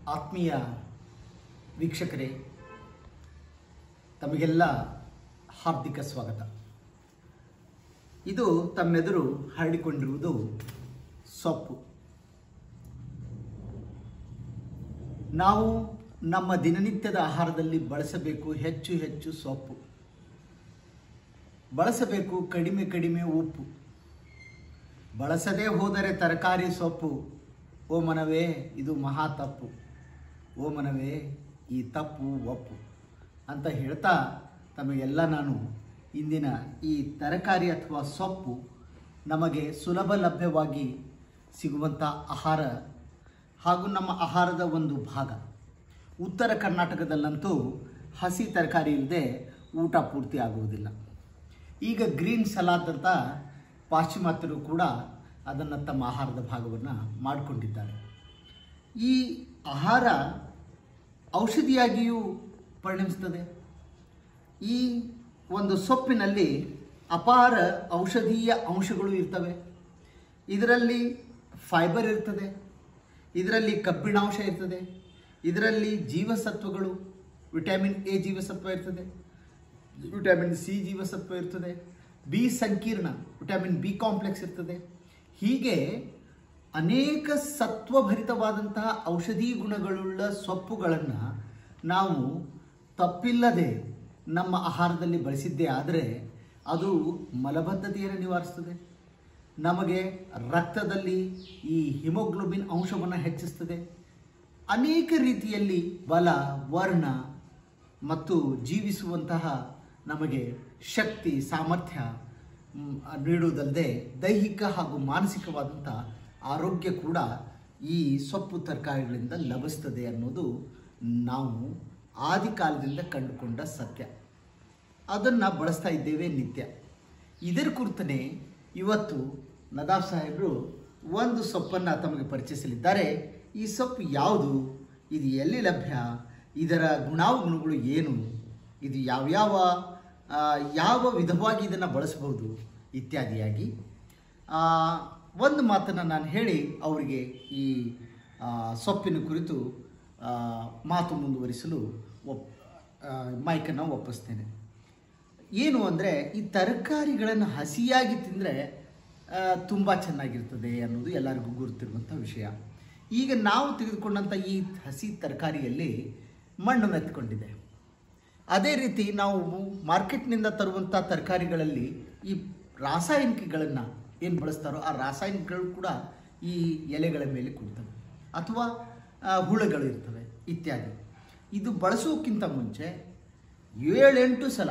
ಆತ್ಮೀಯ ವೀಕ್ಷಕರೇ ತಮಗೆಲ್ಲ ಹಾರ್ದಿಕ ಸ್ವಾಗತ ಇದು ತಮ್ಮೆದುರು ಹರಡಿಕೊಂಡಿರುವುದು ಸೊಪ್ಪು ನಾವು ನಮ್ಮ ದಿನನಿತ್ಯದ ಆಹಾರದಲ್ಲಿ ಬಳಸಬೇಕು ಹೆಚ್ಚು ಹೆಚ್ಚು ಸೊಪ್ಪು ಬಳಸಬೇಕು ಕಡಿಮೆ ಕಡಿಮೆ ಉಪ್ಪು ಬಳಸದೇ ಹೋದರೆ ತರಕಾರಿ ಸೊಪ್ಪು ಓ ಮನವೇ ಇದು ಮಹಾ ತಪ್ಪು ಓ ಮನವೇ ಈ ತಪ್ಪು ಒಪ್ಪು ಅಂತ ಹೇಳ್ತಾ ತಮಗೆಲ್ಲ ನಾನು ಇಂದಿನ ಈ ತರಕಾರಿ ಅಥವಾ ಸೊಪ್ಪು ನಮಗೆ ಸುಲಭ ಲಭ್ಯವಾಗಿ ಸಿಗುವಂಥ ಆಹಾರ ಹಾಗೂ ನಮ್ಮ ಆಹಾರದ ಒಂದು ಭಾಗ ಉತ್ತರ ಕರ್ನಾಟಕದಲ್ಲಂತೂ ಹಸಿ ತರಕಾರಿ ಇಲ್ಲದೆ ಊಟ ಪೂರ್ತಿ ಆಗುವುದಿಲ್ಲ ಈಗ ಗ್ರೀನ್ ಸಲಾದ್ ಅಂತ ಪಾಶ್ಚಿಮಾತ್ಯರು ಕೂಡ ಅದನ್ನು ತಮ್ಮ ಆಹಾರದ ಭಾಗವನ್ನು ಮಾಡಿಕೊಂಡಿದ್ದಾರೆ ಈ ಆಹಾರ ಔಷಧಿಯಾಗಿಯೂ ಪರಿಣಮಿಸ್ತದೆ ಈ ಒಂದು ಸೊಪ್ಪಿನಲ್ಲಿ ಅಪಾರ ಔಷಧೀಯ ಅಂಶಗಳು ಇರ್ತವೆ ಇದರಲ್ಲಿ ಫೈಬರ್ ಇರ್ತದೆ ಇದರಲ್ಲಿ ಕಬ್ಬಿಣಾಂಶ ಇರ್ತದೆ ಇದರಲ್ಲಿ ಜೀವಸತ್ವಗಳು ವಿಟಮಿನ್ ಎ ಜೀವಸತ್ವ ಇರ್ತದೆ ವಿಟಮಿನ್ ಸಿ ಜೀವಸತ್ವ ಇರ್ತದೆ ಬಿ ಸಂಕೀರ್ಣ ವಿಟಮಿನ್ ಬಿ ಕಾಂಪ್ಲೆಕ್ಸ್ ಇರ್ತದೆ ಹೀಗೆ ಅನೇಕ ಸತ್ವಭರಿತವಾದಂತಹ ಔಷಧಿ ಗುಣಗಳುಳ್ಳ ಸೊಪ್ಪುಗಳನ್ನು ನಾವು ತಪ್ಪಿಲ್ಲದೆ ನಮ್ಮ ಆಹಾರದಲ್ಲಿ ಬಳಸಿದ್ದೇ ಆದರೆ ಅದು ಮಲಬದ್ಧತೆಯನ್ನು ನಿವಾರಿಸ್ತದೆ ನಮಗೆ ರಕ್ತದಲ್ಲಿ ಈ ಹಿಮೋಗ್ಲೋಬಿನ್ ಅಂಶವನ್ನು ಹೆಚ್ಚಿಸ್ತದೆ ಅನೇಕ ರೀತಿಯಲ್ಲಿ ಬಲ ವರ್ಣ ಮತ್ತು ಜೀವಿಸುವಂತಹ ನಮಗೆ ಶಕ್ತಿ ಸಾಮರ್ಥ್ಯ ಮ್, ನೀಡುವುದಲ್ಲದೆ ದೈಹಿಕ ಹಾಗೂ ಮಾನಸಿಕವಾದಂಥ ಆರೋಗ್ಯ ಕೂಡ ಈ ಸೊಪ್ಪು ತರಕಾರಿಗಳಿಂದ ಲಭಿಸ್ತದೆ ಅನ್ನೋದು ನಾವು ಆದಿಕಾಲದಿಂದ ಕಂಡುಕೊಂಡ ಸತ್ಯ ಅದನ್ನು ಬಳಸ್ತಾ ಇದ್ದೇವೆ ನಿತ್ಯ ಇದರ ಕುರಿತನೆ ಇವತ್ತು ನದಾಫ್ ಸಾಹೇಬರು ಒಂದು ಸೊಪ್ಪನ್ನು ತಮಗೆ ಪರಿಚಯಿಸಲಿದ್ದಾರೆ ಈ ಸೊಪ್ಪು ಯಾವುದು ಇದು ಎಲ್ಲಿ ಲಭ್ಯ ಇದರ ಗುಣಾವಗುಣಗಳು ಏನು ಇದು ಯಾವ್ಯಾವ ಆ, ಯಾವ ವಿಧವಾಗಿ ಇದನ್ನು ಬಳಸಬಹುದು ಇತ್ಯಾದಿಯಾಗಿ ಆ, ಒಂದು ಮಾತನ್ನು ನಾನು ಹೇಳಿ ಅವರಿಗೆ ಈ ಆ, ಸೊಪ್ಪಿನ ಕುರಿತು ಆ, ಮಾತು ಮುಂದುವರಿಸಲು ಒಪ್ ಮೈಕನ್ನು ಒಪ್ಪಿಸ್ತೇನೆ ಏನು ಅಂದರೆ ಈ ತರಕಾರಿಗಳನ್ನು ಹಸಿಯಾಗಿ ತಿಂದರೆ ತುಂಬ ಚೆನ್ನಾಗಿರ್ತದೆ ಅನ್ನೋದು ಎಲ್ಲರಿಗೂ ಗುರುತಿರುವಂಥ ವಿಷಯ ಈಗ ನಾವು ತೆಗೆದುಕೊಂಡಂಥ ಈ ಹಸಿ ತರಕಾರಿಯಲ್ಲಿ ಮಣ್ಣು ಮೆತ್ಕೊಂಡಿದೆ ಅದೇ ರೀತಿ ನಾವು ಮಾರ್ಕೆಟ್ನಿಂದ ತರುವಂಥ ತರಕಾರಿಗಳಲ್ಲಿ ಈ ರಾಸಾಯನಿಕಗಳನ್ನು ಏನು ಬಳಸ್ತಾರೋ ಆ ರಾಸಾಯನಿಕಗಳು ಕೂಡ ಈ ಎಲೆಗಳ ಮೇಲೆ ಕೂಡ್ತವೆ ಅಥವಾ ಆ, ಹುಳುಗಳು ಇರ್ತವೆ ಇತ್ಯಾದಿ ಇದು ಬಳಸೋಕ್ಕಿಂತ ಮುಂಚೆ ಏಳೆಂಟು ಸಲ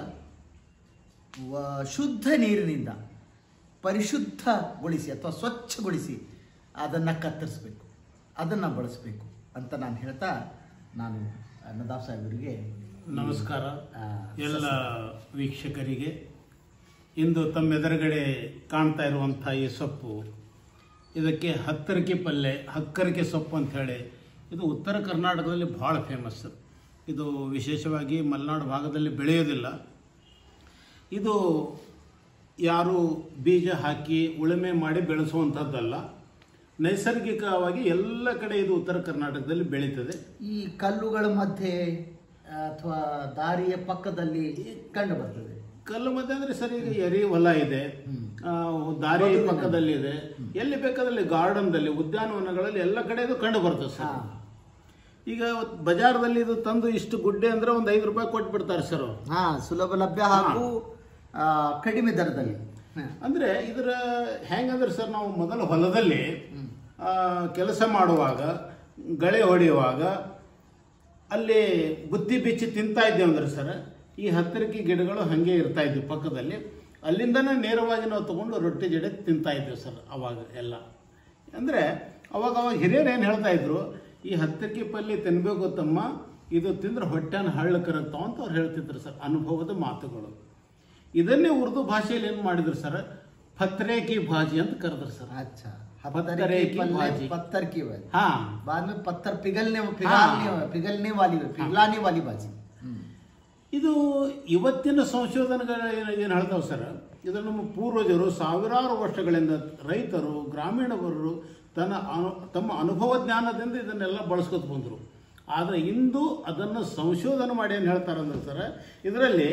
ವ- ಶುದ್ಧ ನೀರಿನಿಂದ ಪರಿಶುದ್ಧಗೊಳಿಸಿ ಅಥವಾ ಸ್ವಚ್ಛಗೊಳಿಸಿ ಅದನ್ನು ಕತ್ತರಿಸಬೇಕು ಅದನ್ನು ಬಳಸಬೇಕು ಅಂತ ನಾನು ಹೇಳ್ತಾ ನಾನು ನದಾಫ್ ಸಾಹೇಬರಿಗೆ ನಮಸ್ಕಾರ ಆ, ಎಲ್ಲ ವೀಕ್ಷಕರಿಗೆ ಇಂದು ತಮ್ಮೆದುರುಗಡೆ ಕಾಣ್ತಾ ಇರುವಂಥ ಈ ಸೊಪ್ಪು ಇದಕ್ಕೆ ಹತ್ತರಿಕೆ ಪಲ್ಯ ಹಕ್ಕರಿಕೆ ಸೊಪ್ಪು ಅಂತ ಹೇಳಿ ಇದು ಉತ್ತರ ಕರ್ನಾಟಕದಲ್ಲಿ ಭಾಳ ಫೇಮಸ್ ಇದು ವಿಶೇಷವಾಗಿ ಮಲೆನಾಡು ಭಾಗದಲ್ಲಿ ಬೆಳೆಯೋದಿಲ್ಲ ಇದು ಯಾರು ಬೀಜ ಹಾಕಿ ಉಳುಮೆ ಮಾಡಿ ಬೆಳೆಸುವಂಥದ್ದಲ್ಲ ನೈಸರ್ಗಿಕವಾಗಿ ಎಲ್ಲ ಕಡೆ ಇದು ಉತ್ತರ ಕರ್ನಾಟಕದಲ್ಲಿ ಬೆಳೀತದೆ ಈ ಕಲ್ಲುಗಳ ಮಧ್ಯೆ ಅಥವಾ ದಾರಿಯ ಪಕ್ಕದಲ್ಲಿ ಕಂಡು ಬರ್ತದೆ ಕಲ್ಲು ಮಧ್ಯೆ ಅಂದ್ರೆ ಸರ್ ಈಗ ಎರಿ ಹೊಲ ಇದೆ ಆ, ದಾರಿ ಪಕ್ಕದಲ್ಲಿ ಇದೆ ಎಲ್ಲಿ ಬೇಕಾದಲ್ಲಿ ಗಾರ್ಡನ್ದಲ್ಲಿ ಉದ್ಯಾನವನಗಳಲ್ಲಿ ಎಲ್ಲ ಕಡೆ ಇದು ಕಂಡು ಬರ್ತದೆ ಹಾ. ಸರ್ ಈಗ ಬಜಾರ್ದಲ್ಲಿ ಇದು ತಂದು ಇಷ್ಟು ಗುಡ್ಡೆ ಅಂದ್ರೆ ಒಂದು ಐದು ರೂಪಾಯಿ ಕೊಟ್ಟು ಬಿಡ್ತಾರೆ ಸರ್ ಅವ್ರು. ಹಾ ಸುಲಭ ಲಭ್ಯ ಹಾಗೂ ಆ, ಕಡಿಮೆ ದರದಲ್ಲಿ ಹ. ಅಂದ್ರೆ ಇದರ ಹೆಂಗಂದ್ರೆ ಸರ್ ನಾವು ಮೊದಲು ಹೊಲದಲ್ಲಿ ಆ, ಕೆಲಸ ಮಾಡುವಾಗ ಗಳೆ ಹೊಡೆಯುವಾಗ ಅಲ್ಲಿ ಬುತ್ತಿ ಬಿಚ್ಚಿ ತಿಂತಾ ಇದ್ದೇವೆ ಅಂದ್ರೆ ಸರ್ ಈ ಹತ್ತಿರಕ್ಕೆ ಗಿಡಗಳು ಹಾಗೆ ಇರ್ತಾ ಇದ್ವಿ ಪಕ್ಕದಲ್ಲಿ ಅಲ್ಲಿಂದನೇ ನೇರವಾಗಿ ನಾವು ತಗೊಂಡು ರೊಟ್ಟಿ ಜಡೆ ತಿಂತಾ ಇದ್ದೇವೆ ಸರ್ ಅವಾಗ ಎಲ್ಲ ಅಂದರೆ ಅವಾಗ ಅವಾಗ ಹಿರಿಯರು ಏನು ಹೇಳ್ತಾ ಇದ್ರು ಈ ಹತ್ತಿರಕ್ಕೆ ಪಲ್ಯ ತಿನ್ಬೇಕು ತಮ್ಮ ಇದು ತಿಂದ್ರೆ ಹೊಟ್ಟೆನ ಹಳ್ಳ ಕರಗ್ತಾವ ಅಂತ ಅವ್ರು ಹೇಳ್ತಿದ್ರು ಸರ್ ಅನುಭವದ ಮಾತುಗಳು ಇದನ್ನೇ ಉರ್ದು ಭಾಷೆಯಲ್ಲಿ ಏನು ಮಾಡಿದ್ರು ಸರ್ ಫತ್ರೇಕಿ ಭಾಜಿ ಅಂತ ಕರೆದ್ರು ಸರ್ अच्छा पत्थर पत्थर की की पल्ले भाजी। पत्थर की भाजी ಹಾ बाद में पत्थर पिघलने पिघलने पिघलने वाली पिघलाने वाली भाजी ಇದು ಇವತ್ತಿನ ಸಂಶೋಧನೆಗಳು ಏನು ಏನು ಹೇಳ್ತಾವೆ ಸರ್ ಇದು ನಮ್ಮ ಪೂರ್ವಜರು ಸಾವಿರಾರು ವರ್ಷಗಳಿಂದ ರೈತರು ಗ್ರಾಮೀಣವರು ತನ್ನ ಅನು ತಮ್ಮ ಅನುಭವ ಜ್ಞಾನದಿಂದ ಇದನ್ನೆಲ್ಲ ಬಳಸ್ಕೊತ ಬಂದರು ಆದರೆ ಇಂದು ಅದನ್ನು ಸಂಶೋಧನೆ ಮಾಡಿ ಏನು ಹೇಳ್ತಾರೆ ಅಂದ್ರೆ ಸರ್ ಇದರಲ್ಲಿ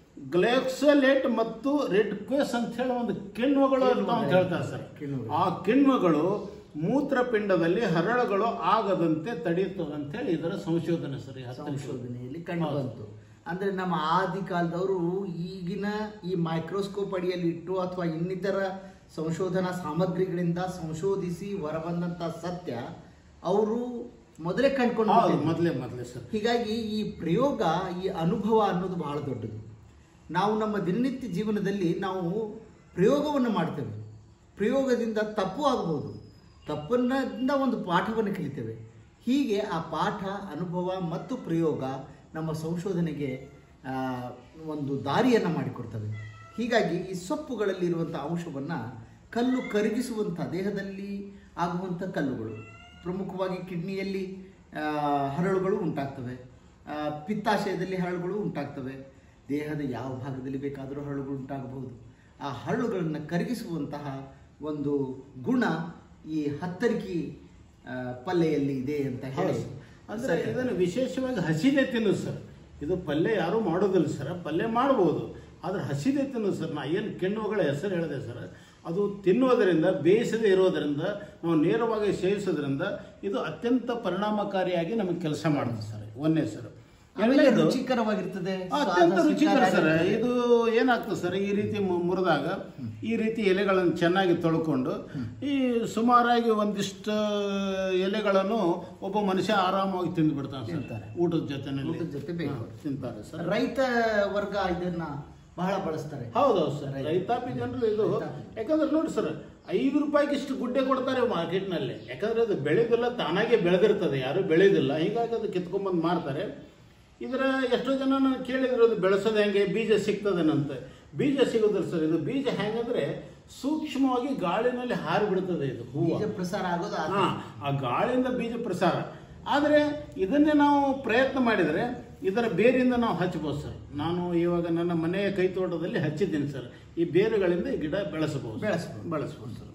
ಗ್ಲೆಕ್ಸಲೇಟ್ ಮತ್ತು ರೆಡ್ ಕ್ವೇಸ್ ಅಂತ ಹೇಳಿ ಒಂದು ಕಿಣ್ವಗಳು ಇರ್ತಾವ ಅಂತ ಹೇಳ್ತಾರೆ ಸರ್ ಕಿಣ್ವಗಳು. ಆ ಕಿಣ್ವಗಳು ಮೂತ್ರಪಿಂಡದಲ್ಲಿ ಹರಳುಗಳು ಆಗದಂತೆ ತಡೆಯುತ್ತದೆ ಅಂತ ಹೇಳಿ ಇದರ ಸಂಶೋಧನೆ ಸರ್ ಈ ಹತ್ತನೇ ಸಂಶೋಧನೆಯಲ್ಲಿ ಕಂಡು ಬಂತು ಅಂದ್ರೆ ನಮ್ಮ ಆದಿ ಕಾಲದವರು ಈಗಿನ ಈ ಮೈಕ್ರೋಸ್ಕೋಪ್ ಅಡಿಯಲ್ಲಿ ಇಟ್ಟು ಅಥವಾ ಇನ್ನಿತರ ಸಂಶೋಧನಾ ಸಾಮಗ್ರಿಗಳಿಂದ ಸಂಶೋಧಿಸಿ ಹೊರಬಂದಂತ ಸತ್ಯ ಅವರು ಮೊದಲೇ ಕಂಡುಕೊಂಡು ಹೌದು ಮೊದಲೇ ಮೊದಲೇ ಸರ್ ಹೀಗಾಗಿ ಈ ಪ್ರಯೋಗ ಈ ಅನುಭವ ಅನ್ನೋದು ಬಹಳ ದೊಡ್ಡದು ನಾವು ನಮ್ಮ ದಿನನಿತ್ಯ ಜೀವನದಲ್ಲಿ ನಾವು ಪ್ರಯೋಗವನ್ನು ಮಾಡ್ತೇವೆ ಪ್ರಯೋಗದಿಂದ ತಪ್ಪು ಆಗ್ಬೋದು ತಪ್ಪನ್ನಿಂದ ಒಂದು ಪಾಠವನ್ನು ಕಲಿತೇವೆ ಹೀಗೆ ಆ ಪಾಠ ಅನುಭವ ಮತ್ತು ಪ್ರಯೋಗ ನಮ್ಮ ಸಂಶೋಧನೆಗೆ ಆ, ಒಂದು ದಾರಿಯನ್ನು ಮಾಡಿಕೊಡ್ತವೆ ಹೀಗಾಗಿ ಈ ಸೊಪ್ಪುಗಳಲ್ಲಿರುವಂಥ ಅಂಶವನ್ನು ಕಲ್ಲು ಕರಗಿಸುವಂಥ ದೇಹದಲ್ಲಿ ಆಗುವಂಥ ಕಲ್ಲುಗಳು ಪ್ರಮುಖವಾಗಿ ಕಿಡ್ನಿಯಲ್ಲಿ ಆ, ಹರಳುಗಳು ಉಂಟಾಗ್ತವೆ ಆ, ಪಿತ್ತಾಶಯದಲ್ಲಿ ಹರಳುಗಳು ಉಂಟಾಗ್ತವೆ ದೇಹದ ಯಾವ ಭಾಗದಲ್ಲಿ ಬೇಕಾದರೂ ಹರಳುಗಳು ಉಂಟಾಗಬಹುದು ಆ ಹರಳುಗಳನ್ನು ಕರಗಿಸುವಂತಹ ಒಂದು ಗುಣ ಈ ಹತ್ತರಿಕಿ ಆ, ಪಲ್ಲೆಯಲ್ಲಿ ಇದೆ ಅಂತ ಹೇಳಿ ಹೌದು. ಅಂದ್ರೆ ಇದನ್ನು ವಿಶೇಷವಾಗಿ ಹಸಿದೆ ತಿನ್ನು ಸರ್ ಇದು ಪಲ್ಯ ಯಾರು ಮಾಡೋದಿಲ್ಲ ಸರ್ ಪಲ್ಯ ಮಾಡ್ಬೋದು ಆದ್ರೆ ಹಸಿದೆ ತಿನ್ನು ಸರ್ ನಾ ಏನು ಕಿಣ್ಣುಗಳ ಹೆಸರು ಹೇಳಿದೆ ಸರ್ ಅದು ತಿನ್ನುವುದರಿಂದ ಬೇಯಿಸದೇ ಇರೋದರಿಂದ ನಾವು ನೇರವಾಗಿ ಸೇವಿಸೋದ್ರಿಂದ ಇದು ಅತ್ಯಂತ ಪರಿಣಾಮಕಾರಿಯಾಗಿ ನಮಗೆ ಕೆಲಸ ಮಾಡುತ್ತೆ ಸರ್ ಒಂದೇ ಸರ್ ಆಮೇಲೆ ಎರಡನೇದು ರುಚಿಕರವಾಗಿರ್ತದೆ ಅತ್ಯಂತ ಸ್ವಾದ ರುಚಿಕರ ಸರ್ ಸ್ವೀಕಾರ ಇದು ಏನಾಗ್ತದೆ ಸರ್ ಈ ರೀತಿ ಮು- ಮುರಿದಾಗ ಈ ರೀತಿ ಎಲೆಗಳನ್ನು ಚೆನ್ನಾಗಿ ತೊಳ್ಕೊಂಡು ಈ ಸುಮಾರಾಗಿ ಒಂದಿಷ್ಟು ಎಲೆಗಳನ್ನು ಒಬ್ಬ ಮನುಷ್ಯ ಆರಾಮಾಗಿ ತಿಂದು ಬಿಡ್ತಾನೆ ಸರ್ ತಿಂತಾರೆ. ಊಟದ ಜೊತೆನಲ್ಲಿ ಊಟದ ಜೊತೆ ಬೇಕು. ಹಾ, ತಿಂತಾರೆ ಸರ್ ರೈತ ವರ್ಗ ಇದನ್ನ ಬಹಳ ಬಳಸ್ತಾರೆ ಹೌದೌದು ಸರ್ ರೈತ. ರೈತಾಪಿ ಜನರು ಇದು ರೈತಾಪಿ. ಯಾಕಂದ್ರೆ ನೋಡಿ ಸರ್ ಐದು ರೂಪಾಯಿಗೆ ಇಷ್ಟು ಗುಡ್ಡೆ ಕೊಡ್ತಾರೆ ಮಾರ್ಕೆಟ್ನಲ್ಲಿ ಯಾಕಂದ್ರೆ ಅದು ಬೆಳೆದಿಲ್ಲ ತಾನಾಗೆ ಬೆಳೆದಿರ್ತದೆ ಯಾರು ಬೆಳೆದಿಲ್ಲ ಹೀಗಾಗಿ ಅದು ಕಿತ್ಕೊಂಡ್ಬಂದು ಮಾರ್ತಾರೆ ಇದರ ಎಷ್ಟೋ ಜನ ನಾನು ಕೇಳಿದ್ರು ಅದು ಬೆಳೆಸೋದು ಹೆಂಗೆ ಬೀಜ ಸಿಗ್ತದೇನಂತ ಬೀಜ ಸಿಗೋದಿಲ್ಲ ಸರ್ ಇದು ಬೀಜ ಹೆಂಗಂದ್ರೆ ಸೂಕ್ಷ್ಮವಾಗಿ ಗಾಳಿನಲ್ಲಿ ಹಾರಿ ಬಿಡ್ತದೆ ಇದು ಹೂವು ಬೀಜ ಪ್ರಸಾರ ಆಗೋದು ಆ- ಹಾ ಆ ಗಾಳಿಯಿಂದ ಬೀಜ ಪ್ರಸಾರ ಆದರೆ ಇದನ್ನೇ ನಾವು ಪ್ರಯತ್ನ ಮಾಡಿದರೆ ಇದರ ಬೇರಿಂದ ನಾವು ಹಚ್ಚಬಹುದು ಸರ್ ನಾನು ಇವಾಗ ನನ್ನ ಮನೆಯ ಕೈ ತೋಟದಲ್ಲಿ ಹಚ್ಚಿದ್ದೀನಿ ಸರ್ ಈ ಬೇರುಗಳಿಂದ ಈ ಗಿಡ ಬೆಳೆಸಬಹುದು ಬೆಳೆಸ್ಬೋದು. ಬೆಳೆಸಬಹುದು ಸರ್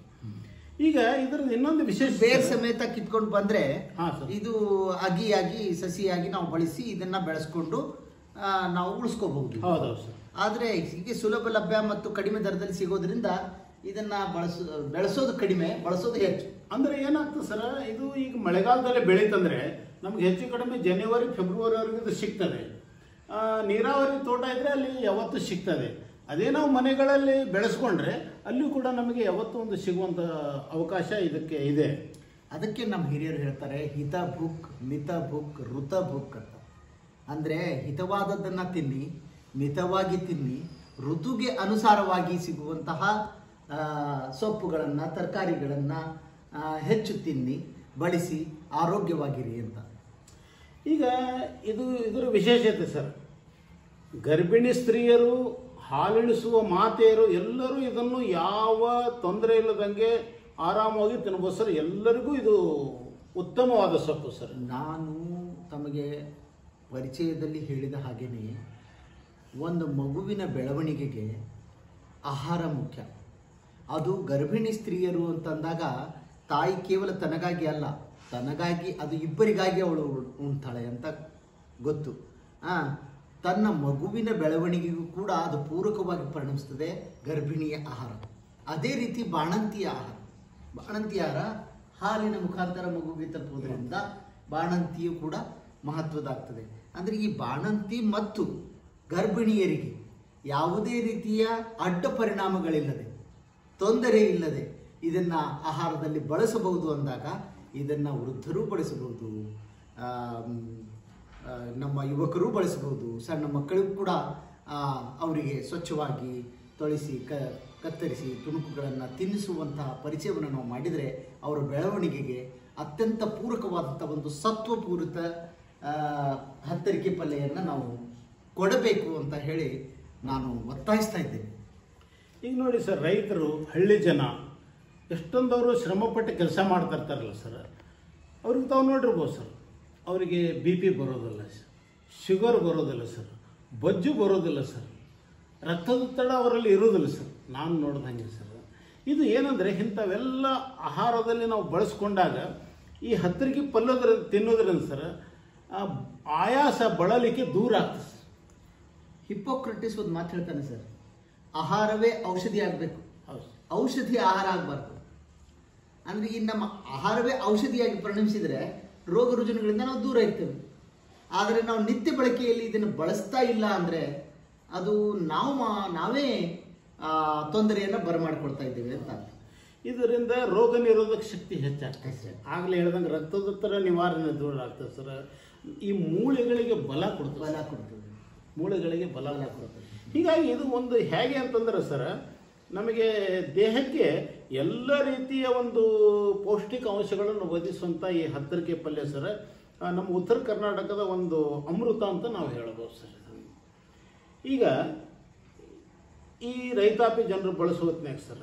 ಈಗ ಇದರದ್ದು ಇನ್ನೊಂದು ವಿಶೇಷ ಬೇರ್ ಸಮೇತ ಕಿತ್ಕೊಂಡು ಬಂದ್ರೆ ಹಾ, ಸರ್. ಇದು ಅಗಿಯಾಗಿ ಸಸಿಯಾಗಿ ನಾವು ಬಳಸಿ ಇದನ್ನ ಬೆಳೆಸ್ಕೊಂಡು ಆ, ನಾವು ಉಳಿಸ್ಕೋಬಹುದು ಹೌದೌದು ಸರ್ ಆದ್ರೆ ಹೀಗೆ ಸುಲಭ ಲಭ್ಯ ಮತ್ತು ಕಡಿಮೆ ದರದಲ್ಲಿ ಸಿಗೋದ್ರಿಂದ ಇದನ್ನ ಬಳಸೋ ಬೆಳೆಸೋದು ಕಡಿಮೆ ಬಳಸೋದು ಹೆಚ್ಚು ಅಂದ್ರೆ ಏನಾಗ್ತದೆ ಸರ್ ಇದು ಈಗ ಮಳೆಗಾಲದಲ್ಲಿ ಬೆಳೀತಂದ್ರೆ ನಮ್ಗೆ ಹೆಚ್ಚು ಕಡಿಮೆ ಜನವರಿ ಫೆಬ್ರವರಿವರೆಗೂ ಇದು ಸಿಗ್ತದೆ ಆ, ನೀರಾವರಿ ತೋಟ ಇದ್ರೆ ಅಲ್ಲಿ ಯಾವತ್ತೂ ಸಿಗ್ತದೆ ಅದೇ ನಾವು ಮನೆಗಳಲ್ಲಿ ಬೆಳೆಸ್ಕೊಂಡ್ರೆ ಅಲ್ಲಿಯೂ ಕೂಡ ನಮಗೆ ಯಾವತ್ತೂ ಒಂದು ಸಿಗುವಂತ ಅವಕಾಶ ಇದಕ್ಕೆ ಇದೆ ಅದಕ್ಕೆ ನಮ್ಮ ಹಿರಿಯರು ಹೇಳ್ತಾರೆ ಹಿತ ಭುಕ್ ಮಿತ ಭುಕ್ ಋತ ಭುಕ್ ಅಂತ ಅಂದರೆ ಹಿತವಾದದ್ದನ್ನು ತಿನ್ನಿ ಮಿತವಾಗಿ ತಿನ್ನಿ ಋತುಗೆ ಅನುಸಾರವಾಗಿ ಸಿಗುವಂತಹ ಆ, ಸೊಪ್ಪುಗಳನ್ನು ತರಕಾರಿಗಳನ್ನು ಹೆಚ್ಚು ತಿನ್ನಿ ಬಳಸಿ ಆರೋಗ್ಯವಾಗಿರಿ ಅಂತ ಈಗ ಇದು ಇದರ ವಿಶೇಷತೆ ಸರ್ ಗರ್ಭಿಣಿ ಸ್ತ್ರೀಯರು ಹಾಲಿಳಿಸುವ ಮಾತೆಯರು ಎಲ್ಲರೂ ಇದನ್ನು ಯಾವ ತೊಂದರೆ ಇಲ್ಲದಂಗೆ ಆರಾಮವಾಗಿ ತಿನ್ಬೋದು ಸರ್ ಎಲ್ಲರಿಗೂ ಇದು ಉತ್ತಮವಾದ ಸೊಪ್ಪು ಸರ್ ನಾನು ತಮಗೆ ಪರಿಚಯದಲ್ಲಿ ಹೇಳಿದ ಹಾಗೆಯೇ ಒಂದು ಮಗುವಿನ ಬೆಳವಣಿಗೆಗೆ ಆಹಾರ ಮುಖ್ಯ ಅದು ಗರ್ಭಿಣಿ ಸ್ತ್ರೀಯರು ಅಂತಂದಾಗ ತಾಯಿ ಕೇವಲ ತನಗಾಗಿ ಅಲ್ಲ ತನಗಾಗಿ ಅದು ಇಬ್ಬರಿಗಾಗಿ ಅವಳು ಉಣ್ತಾಳೆ ಅಂತ ಗೊತ್ತು ಆ, ತನ್ನ ಮಗುವಿನ ಬೆಳವಣಿಗೆಗೂ ಕೂಡ ಅದು ಪೂರಕವಾಗಿ ಪರಿಣಮಿಸ್ತದೆ ಗರ್ಭಿಣಿಯ ಆಹಾರ ಅದೇ ರೀತಿ ಬಾಣಂತಿಯ ಆಹಾರ ಬಾಣಂತಿ ಆಹಾರ ಹಾಲಿನ ಮುಖಾಂತರ ಮಗುವಿಗೆ ತಲುಪುವುದರಿಂದ ಬಾಣಂತಿಯು ಕೂಡ ಮಹತ್ವದಾಗ್ತದೆ ಅಂದರೆ ಈ ಬಾಣಂತಿ ಮತ್ತು ಗರ್ಭಿಣಿಯರಿಗೆ ಯಾವುದೇ ರೀತಿಯ ಅಡ್ಡ ಪರಿಣಾಮಗಳಿಲ್ಲದೆ ತೊಂದರೆ ಇಲ್ಲದೆ ಇದನ್ನ ಆಹಾರದಲ್ಲಿ ಬಳಸಬಹುದು ಅಂದಾಗ ಇದನ್ನ ವೃದ್ಧರು ಬಳಸಬಹುದು ಆಮ್, ಆ, ನಮ್ಮ ಯುವಕರು ಬಳಸಬಹುದು ಸಣ್ಣ ಮಕ್ಕಳಿಗೂ ಕೂಡ ಆ, ಅವರಿಗೆ ಸ್ವಚ್ಛವಾಗಿ ತೊಳಿಸಿ ಕ ಕತ್ತರಿಸಿ ತುಣುಕುಗಳನ್ನು ತಿನ್ನಿಸುವಂತಹ ಪರಿಚಯವನ್ನು ನಾವು ಮಾಡಿದರೆ ಅವರ ಬೆಳವಣಿಗೆಗೆ ಅತ್ಯಂತ ಪೂರಕವಾದಂಥ ಒಂದು ಸತ್ವಪೂರಿತ ಆ, ಹತ್ತರಿಕೆ ಪಲ್ಯವನ್ನು ನಾವು ಕೊಡಬೇಕು ಅಂತ ಹೇಳಿ ನಾನು ಒತ್ತಾಯಿಸ್ತಾ ಇದ್ದೇನೆ ಈಗ ನೋಡಿ ಸರ್ ರೈತರು ಹಳ್ಳಿ ಜನ ಎಷ್ಟೊಂದವರು ಶ್ರಮಪಟ್ಟು ಕೆಲಸ ಮಾಡ್ತಾ ಇರ್ತಾರಲ್ಲ ಸರ್ ಅವ್ರಿಗೆ ತಾವು ನೋಡಿರ್ಬೋದು ಸರ್ ಅವರಿಗೆ ಬಿ ಪಿ ಬರೋದಿಲ್ಲ ಸರ್ ಶುಗರ್ ಬರೋದಿಲ್ಲ ಸರ್ ಬಜ್ಜು ಬರೋದಿಲ್ಲ ಸರ್ ರಕ್ತದೊತ್ತಡ ಅವರಲ್ಲಿ ಇರೋದಿಲ್ಲ ಸರ್ ನಾನು ನೋಡ್ದಂಗೆ ಸರ್ ಇದು ಏನಂದರೆ ಇಂಥವೆಲ್ಲ ಆಹಾರದಲ್ಲಿ ನಾವು ಬಳಸ್ಕೊಂಡಾಗ ಈ ಹತ್ತರಿಗೆ ಪಲ್ಲೋದ್ರ ತಿನ್ನೋದ್ರಿಂದ ಸರ್ ಆ, ಆಯಾಸ ಬಳಲಿಕೆ ದೂರ ಆಗ್ತದೆ ಸರ್. ಹಿಪ್ಪೋಕ್ರಟಿಸ್ ಒಂದು ಮಾತು ಹೇಳ್ತಾನೆ ಸರ್ ಆಹಾರವೇ ಔಷಧಿ ಆಗಬೇಕು ಹೌದು ಔಷಧಿ ಆಹಾರ ಆಗಬಾರ್ದು ಅಂದ್ರೆ ಈ ನಮ್ಮ ಆಹಾರವೇ ಔಷಧಿಯಾಗಿ ಪರಿಣಮಿಸಿದರೆ ರೋಗ ರುಜಿನಗಳಿಂದ ನಾವು ದೂರ ಇರ್ತೇವೆ ಆದರೆ ನಾವು ನಿತ್ಯ ಬಳಕೆಯಲ್ಲಿ ಇದನ್ನು ಬಳಸ್ತಾ ಇಲ್ಲ ಅಂದರೆ ಅದು ನಾವು ಮಾ- ನಾವೇ ಆ, ತೊಂದರೆಯನ್ನು ಬರಮಾಡ್ಕೊಳ್ತಾ ಇದ್ದೇವೆ ಅಂತ ಅರ್ಥ. ಇದರಿಂದ ರೋಗ ನಿರೋಧಕ ಶಕ್ತಿ ಹೆಚ್ಚಾಗ್ತದೆ ಹೆಚ್ಚಾಗ್ತದೆ. ಆಗಲೇ ಹೇಳ್ದಂಗೆ ರಕ್ತದೊತ್ತಡ ನಿವಾರಣೆ ದೂರ ಆಗ್ತದೆ ಸರ್ ಈ ಮೂಳೆಗಳಿಗೆ ಬಲ ಕೊಡ್ತದೆ ಬಲ ಕೊಡ್ತದೆ ಮೂಳೆಗಳಿಗೆ ಬಲ ಬಲ ಕೊಡ್ತದೆ ಕೊಡ್ತದೆ ಹೀಗಾಗಿ ಇದು ಒಂದು ಹೇಗೆ ಅಂತಂದ್ರೆ ಸರ್ ನಮಗೆ ದೇಹಕ್ಕೆ ಎಲ್ಲ ರೀತಿಯ ಒಂದು ಪೌಷ್ಟಿಕ ಅಂಶಗಳನ್ನು ಒದಗಿಸುವಂಥ ಈ ಹತ್ತರಿಕೆ ಪಲ್ಯ ಸರ್ ಆ, ನಮ್ಮ ಉತ್ತರ ಕರ್ನಾಟಕದ ಒಂದು ಅಮೃತ ಅಂತ ನಾವು ಹೇಳ್ಬೋದು ಸರ್ ಇದನ್ನು. ಈಗ ಈ ರೈತಾಪಿ ಜನರು ಬಳಸುವ ಹೊತ್ನ್ಯಾಗ ಸರ್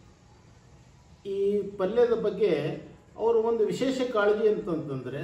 ಈ ಪಲ್ಯದ ಬಗ್ಗೆ ಅವರು ಒಂದು ವಿಶೇಷ ಕಾಳಜಿ ಅಂತಂತಂದರೆ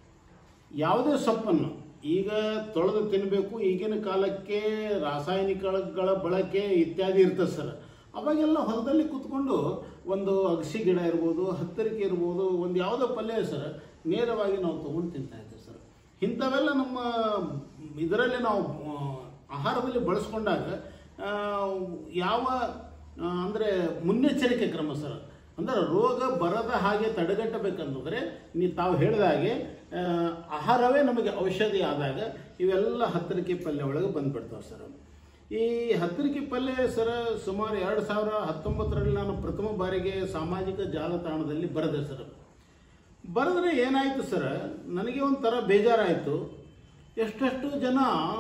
ಯಾವುದೇ ಸೊಪ್ಪನ್ನು ಈಗ ತೊಳೆದು ತಿನ್ನಬೇಕು ಈಗಿನ ಕಾಲಕ್ಕೆ ರಾಸಾಯನಿಕಗಳ ಬಳಕೆ ಇತ್ಯಾದಿ ಇರ್ತದೆ ಸರ್ ಅವಾಗೆಲ್ಲ ಹೊಲದಲ್ಲಿ ಕೂತ್ಕೊಂಡು ಒಂದು ಅಗಸಿ ಗಿಡ ಇರ್ಬೋದು ಹತ್ತರಿಕೆ ಇರ್ಬೋದು ಒಂದು ಯಾವುದೋ ಪಲ್ಯ ಸರ್ ನೇರವಾಗಿ ನಾವು ತೊಗೊಂಡು ತಿಂತಾ ಇದ್ದೇವೆ ಸರ್ ಇಂಥವೆಲ್ಲ ನಮ್ಮ ಇದರಲ್ಲಿ ನಾವು ಆ, ಆಹಾರದಲ್ಲಿ ಬಳಸ್ಕೊಂಡಾಗ ಆ, ಯಾವ ಅಂದರೆ ಮುನ್ನೆಚ್ಚರಿಕೆ ಕ್ರಮ ಸರ್ ಅಂದ್ರೆ ರೋಗ ಬರದ ಹಾಗೆ ತಡೆಗಟ್ಟಬೇಕಂತಂದ್ರೆ ನೀವು ತಾವು ಹೇಳಿದ ಹಾಗೆ ಆ, ಆಹಾರವೇ ನಮಗೆ ಔಷಧಿ ಆದಾಗ ಇವೆಲ್ಲ ಹತ್ತರಿಕೆ ಪಲ್ಯ ಒಳಗೆ ಬಂದ್ಬಿಡ್ತಾವೆ ಸರ್ ಈ ಹತ್ತರಿಕೆ ಪಲ್ಯ ಸರ ಸುಮಾರು ಎರಡು ಸಾವಿರ ಹತ್ತೊಂಬತ್ತರಲ್ಲಿ ನಾನು ಪ್ರಥಮ ಬಾರಿಗೆ ಸಾಮಾಜಿಕ ಜಾಲತಾಣದಲ್ಲಿ ಬರೆದೆ ಸರ್ ಬರೆದ್ರೆ ಏನಾಯಿತು ಸರ್ ನನಗೆ ಒಂಥರ ಬೇಜಾರಾಯಿತು ಎಷ್ಟೆಷ್ಟು ಜನ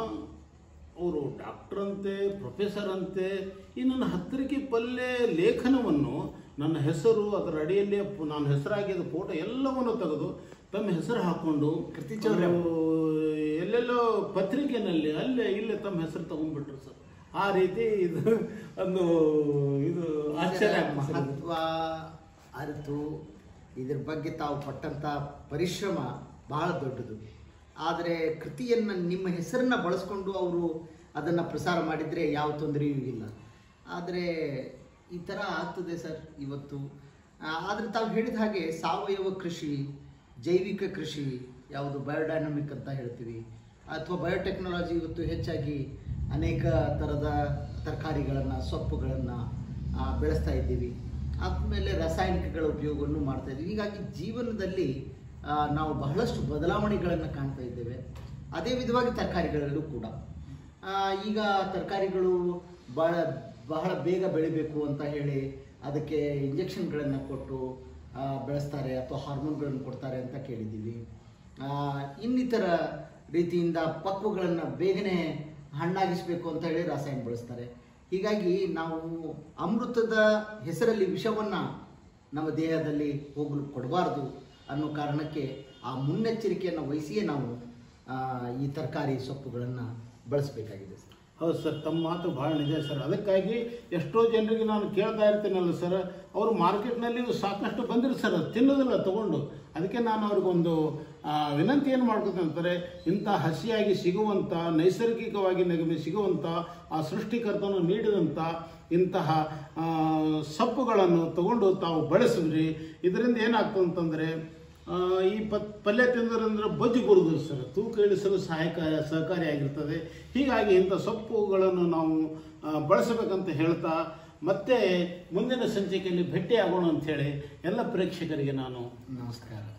ಅವರು ಡಾಕ್ಟರ್ ಅಂತೆ ಪ್ರೊಫೆಸರ್ ಅಂತೆ ಈ ನನ್ನ ಹತ್ತರಿಕೆ ಪಲ್ಯ ಲೇಖನವನ್ನು ನನ್ನ ಹೆಸರು ಅದರ ಅಡಿಯಲ್ಲಿ ಪ್- ನಾನು ಹೆಸರಾಗಿದ್ದ ಫೋಟೋ ಎಲ್ಲವನ್ನು ತೆಗೆದು ತಮ್ಮ ಹೆಸರು ಹಾಕ್ಕೊಂಡು ಕೃತಿ ಚೌರ್ಯ. ಅವರು ಎಲ್ಲೆಲ್ಲೋ ಪತ್ರಿಕೆನಲ್ಲಿ ಅಲ್ಲೇ ಇಲ್ಲೇ ತಮ್ಮ ಹೆಸರು ತಗೊಂಡ್ಬಿಟ್ರು ಸರ್ ಆ ರೀತಿ ಇದು ಒಂದು ಇದು ಆಶ್ಚರ್ಯ ಆಗ್ತದೆ ಸರ್. ಮಹತ್ವ ಅರಿತು ಇದ್ರ ಬಗ್ಗೆ ತಾವು ಪಟ್ಟಂತ ಪರಿಶ್ರಮ ಬಹಳ ದೊಡ್ಡದು ಆದರೆ ಕೃತಿಯನ್ನು ನಿಮ್ಮ ಹೆಸರನ್ನ ಬಳಸ್ಕೊಂಡು ಅವರು ಅದನ್ನು ಪ್ರಸಾರ ಮಾಡಿದರೆ ಯಾವ ತೊಂದರೆಯೂ ಇಲ್ಲ ಆದರೆ ಈ ಥರ ಆಗ್ತದೆ ಸರ್ ಇವತ್ತು ಆ, ಆದರೆ ತಾವು ಹೇಳಿದ ಹಾಗೆ ಸಾವಯವ ಕೃಷಿ ಜೈವಿಕ ಕೃಷಿ ಯಾವುದು ಬಯೋಡೈನಮಿಕ್ ಅಂತ ಹೇಳ್ತೀವಿ ಅಥವಾ ಬಯೋಟೆಕ್ನಾಲಜಿ ಇವತ್ತು ಹೆಚ್ಚಾಗಿ ಅನೇಕ ಥರದ ತರಕಾರಿಗಳನ್ನು ಸೊಪ್ಪುಗಳನ್ನು ಬೆಳೆಸ್ತಾ ಇದ್ದೀವಿ ಆದಮೇಲೆ ರಾಸಾಯನಿಕಗಳ ಉಪಯೋಗವನ್ನು ಮಾಡ್ತಾ ಇದ್ದೀವಿ ಹೀಗಾಗಿ ಜೀವನದಲ್ಲಿ ಆ, ನಾವು ಬಹಳಷ್ಟು ಬದಲಾವಣೆಗಳನ್ನು ಕಾಣ್ತಾ ಇದ್ದೇವೆ ಅದೇ ವಿಧವಾಗಿ ತರಕಾರಿಗಳಲ್ಲೂ ಕೂಡ ಆ, ಈಗ ತರಕಾರಿಗಳು ಬಹಳ ಬಹಳ ಬೇಗ ಬೆಳಿಬೇಕು ಅಂತ ಹೇಳಿ ಅದಕ್ಕೆ ಇಂಜೆಕ್ಷನ್ಗಳನ್ನು ಕೊಟ್ಟು ಆ, ಬೆಳೆಸ್ತಾರೆ ಅಥವಾ ಹಾರ್ಮೋನ್ಗಳನ್ನು ಕೊಡ್ತಾರೆ ಅಂತ ಕೇಳಿದ್ದೀವಿ ಆ, ಇನ್ನಿತರ ರೀತಿಯಿಂದ ಪಕ್ವಗಳನ್ನು ಬೇಗನೆ ಹಣ್ಣಾಗಿಸಬೇಕು ಅಂತ ಹೇಳಿ ರಾಸಾಯನ ಬಳಸ್ತಾರೆ ಹೀಗಾಗಿ ನಾವು ಅಮೃತದ ಹೆಸರಲ್ಲಿ ವಿಷವನ್ನು ನಮ್ಮ ದೇಹದಲ್ಲಿ ಹೋಗಲು ಕೊಡಬಾರ್ದು ಅನ್ನೋ ಕಾರಣಕ್ಕೆ ಆ ಮುನ್ನೆಚ್ಚರಿಕೆಯನ್ನು ವಹಿಸಿಯೇ ನಾವು ಆ, ಈ ತರಕಾರಿ ಸೊಪ್ಪುಗಳನ್ನು ಬಳಸಬೇಕಾಗಿದೆ ಸರ್ ಹೌದು ಸರ್ ತಮ್ಮ ಮಾತು ಭಾಳ ನಿಜ ಸರ್ ಅದಕ್ಕಾಗಿ ಎಷ್ಟೋ ಜನರಿಗೆ ನಾನು ಕೇಳ್ತಾ ಇರ್ತೀನಲ್ಲ ಸರ್ ಅವರು ಮಾರ್ಕೆಟ್ನಲ್ಲಿ ಸಾಕಷ್ಟು ಬಂದಿರು ಸರ್ ಅದು ತಿನ್ನೋದಿಲ್ಲ ತಗೊಂಡು ಅದಕ್ಕೆ ನಾನು ಅವ್ರಿಗೊಂದು ಆ, ವಿನಂತಿ ಏನು ಮಾಡ್ಕೊತೀನಿ ಅಂತಾರೆ ಇಂಥ ಹಸಿಯಾಗಿ ಸಿಗುವಂಥ ನೈಸರ್ಗಿಕವಾಗಿ ನಮಗೆ ಸಿಗುವಂಥ ಆ ಸೃಷ್ಟಿಕರ್ತನು ನೀಡಿದಂಥ ಇಂತಹ ಆ, ಸೊಪ್ಪುಗಳನ್ನು ತಗೊಂಡು ತಾವು ಬಳಸಿದ್ರಿ ಇದರಿಂದ ಏನಾಗ್ತದೆ ಅಂತಂದರೆ ಆ, ಈ ಪ ಪಲ್ಯ ತಿಂದರಂದ್ರೆ ಬಜ್ಜು ಬರುವುದು ಸರ್ ತೂಕ ಇಳಿಸಲು ಸಹಾಯಕ ಸಹಕಾರಿಯಾಗಿರ್ತದೆ ಹೀಗಾಗಿ ಇಂಥ ಸೊಪ್ಪುಗಳನ್ನು ನಾವು ಆ, ಬಳಸಬೇಕಂತ ಹೇಳ್ತಾ ಮತ್ತೆ ಮುಂದಿನ ಸಂಚಿಕೆಯಲ್ಲಿ ಭೇಟಿಯಾಗೋಣ ಅಂತ ಹೇಳಿ ಎಲ್ಲ ಪ್ರೇಕ್ಷಕರಿಗೆ ನಾನು ನಮಸ್ಕಾರ